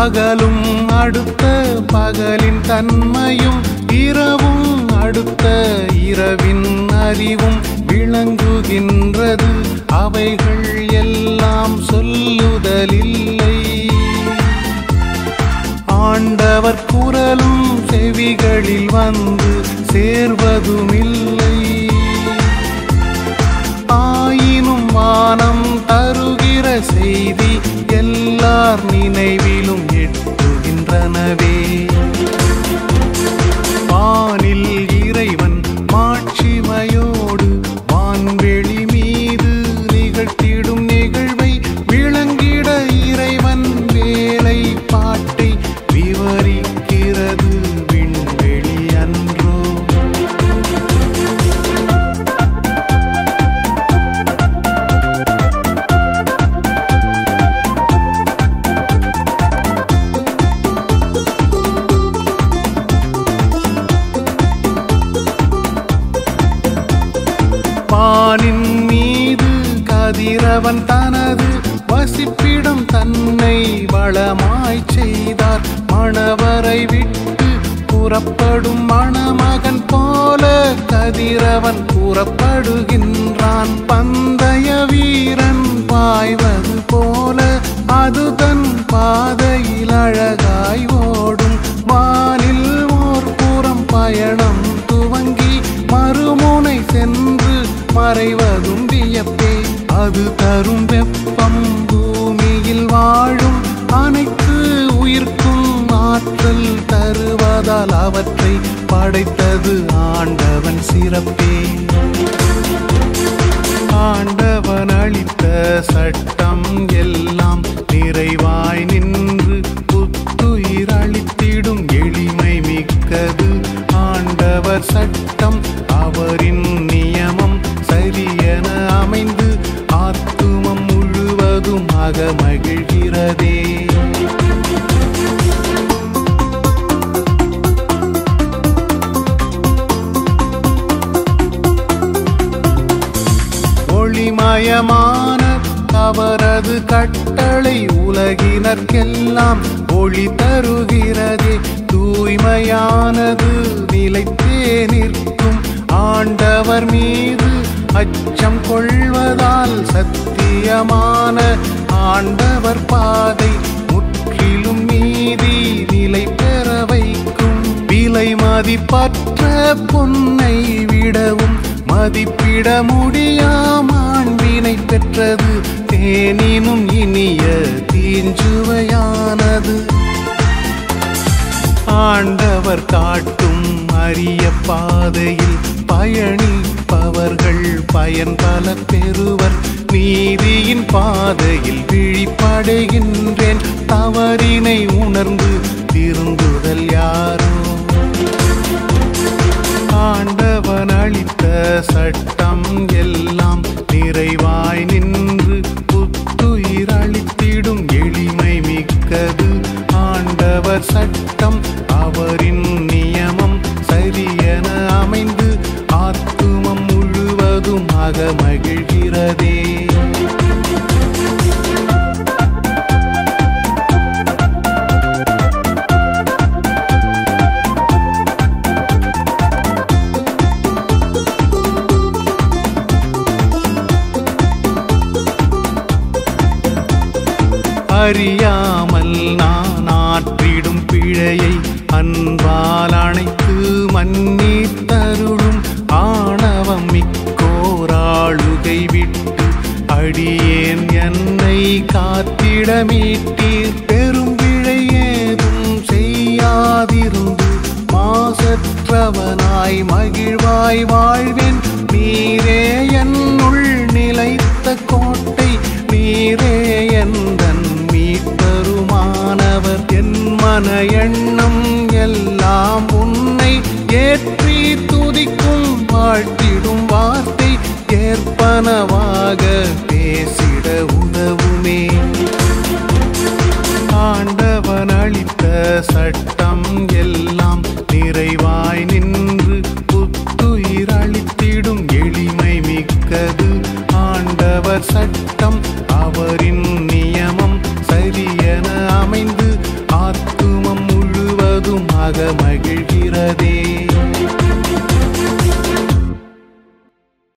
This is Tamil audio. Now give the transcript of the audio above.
பகலும் அடுத்த பகலின் தன்மையும் இரவும் அடுத்த இரவின் அறிவும் விளங்குகின்றது அவைகள் எல்லாம் சொல்லுதலில்லை ஆண்டவர் குரலும் செவிகளில் வந்து சேர்வதுமில்லை ஆயினும் வானம் தருகிற செய்தி எல்லார் நினைவிலும் எட்டுகின்றனவே வானில் இறைவன் மாட்சிமையோடு வான்வெளி மீது நிகழ்த்திடும் நிகழ்வை விளங்கிட இறைவன் வேலை பாட்டை விவரிக்கிறது விண்வெளி அன்றோ வானின் மீது கதிரவன் தனது வசிப்பிடம் தன்னை வளமாய் செய்தார் மணவரை விட்டு புறப்படும் மணமகன் போல கதிரவன் புறப்படுகின்றான் பந்தய வீரன் பாய்வது போல அது தன் பாதையில் அழகாய் ஓடும் வானில் ஓர் புறம் பயணம் துவங்கி மறுமுனை சென்று மறைவதும் வியப்பே அது தரும் வெப்பம் பூமியில் வாழும் அனைத்து உயிர்க்கும் ஆற்றல் தருவதால் அவற்றை படைத்தது ஆண்டவன் சிறப்பே ஆண்டவன் அளித்த சட்டம் எல்லாம் நிறைவாய் நின்று புத்துயிர் அளித்திடும் எளிமை மிக்கது ஆண்டவர் சட்டம் அவரின் நியமம் சரியென அமைந்து ஆத்துமம் முழுவதும் அகமகிழ்கிறதே ஒளிமயமான அவரது கட்டளை உலகினர்க்கெல்லாம் ஒளி தருகிறதே தூய்மையானது நிலைத்தே நிற்கும் ஆண்டவர் மீது அச்சம் கொள்வதால் சத்தியமான ஆண்டவர் பாதை முற்றிலும் நீதி நிலை பெற வைக்கும் விலை மதிப்பற்ற பொன்னை விடவும் மதிப்பிட முடியாம் ஆண்பினை பெற்றது தேனினும் இனிய தீஞ்சுவையானது ஆண்டவர் காட்டும் அரிய பாதையில் பயணிப்பவர்கள் பயன் பல பெறுவர் நீதியின் பாதையில் விழிப்படைகின்றேன் தவறினை உணர்ந்து திருந்துதல் யாரோ ஆண்டவன் அளித்த சட்டம் எல்லாம் நிறைவாய் நின்று புத்துயிர் அளித்திடும் எளிமை மிக்கது ஆண்டவர் சட்டம் அவரின் நியமம் சரியென அமைந்து ஆத்துமம் முழுவதும் அகமகிழ்கிறதே அறியாமல் நான் ஆற்றிடும் பிழையை அன்பால் அணைத்து மன்னித்தருளும் ஆணவம் மிக்கோராளுகை விட்டு அடியேன் என்னை காத்திட மீட்டீர் பெரும் பிழை ஏதும் செய்யாதிருந்து மாசற்றவனாய் மகிழ்வாய் வாழ்வேன் நீரே என்னுள் நிலைத்த கோட்டை நீரே எந்தன் மீட்பருமானவர் என் மன எண்ணம் எல்லாம் உன்னை ஏற்றி துதிக்கும் வாழ்த்திடும் வார்த்தை ஏற்பனவாக பேசிட உதவுமே ஆண்டவன் அளித்த சட்டம் எல்லாம் நிறைவாய் நின்று புத்துயிர் அளித்திடும் எளிமை மிக்கது ஆண்டவர் சட்டம் அவரின் நியமம் சரியென அமைந்து மகிழ்கிறதே